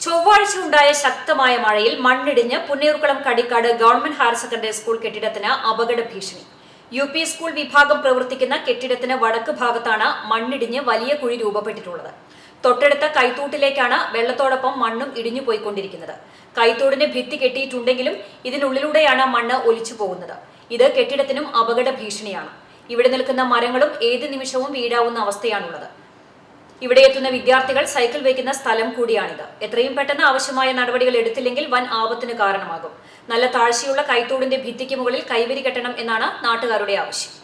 ചൊവ്വാഴ്ച ഉണ്ടായ ശക്തമായ മഴയിൽ മണ്ണിടിഞ്ഞ് Punnayurkulam Kadikkad government higher secondary school കെട്ടിടത്തിന് അപകട ഭീഷണി യു പി സ്കൂൾ വിഭാഗം പ്രവർത്തിക്കുന്ന കെട്ടിടത്തിന് വടക്ക് ഭാഗത്താണ് മണ്ണിടിഞ്ഞ് വലിയ കുഴി രൂപപ്പെട്ടിട്ടുള്ളത് തൊട്ടടുത്ത കൈത്തൂട്ടിലേക്കാണ് വെള്ളത്തോടൊപ്പം മണ്ണും ഇടിഞ്ഞു പോയിക്കൊണ്ടിരിക്കുന്നത് കൈത്തോടിന് ഭിത്തി കെട്ടിയിട്ടുണ്ടെങ്കിലും ഇതിനുള്ളിലൂടെയാണ് മണ്ണ് ഒലിച്ചു പോകുന്നത് ഇത് കെട്ടിടത്തിനും അപകട ഭീഷണിയാണ് ഇവിടെ നിൽക്കുന്ന മരങ്ങളും ഏത് നിമിഷവും വീഴാവുന്ന അവസ്ഥയാണുള്ളത് ഇവിടെ എത്തുന്ന വിദ്യാർത്ഥികൾ സൈക്കിൾ വയ്ക്കുന്ന സ്ഥലം കൂടിയാണിത് എത്രയും പെട്ടെന്ന് ആവശ്യമായ നടപടികൾ എടുത്തില്ലെങ്കിൽ വൻ ആപത്തിന് കാരണമാകും നല്ല താഴ്ചയുള്ള കൈത്തോടിന്റെ ഭിത്തിക്ക് മുകളിൽ കൈവരി കെട്ടണം എന്നാണ് നാട്ടുകാരുടെ ആവശ്യം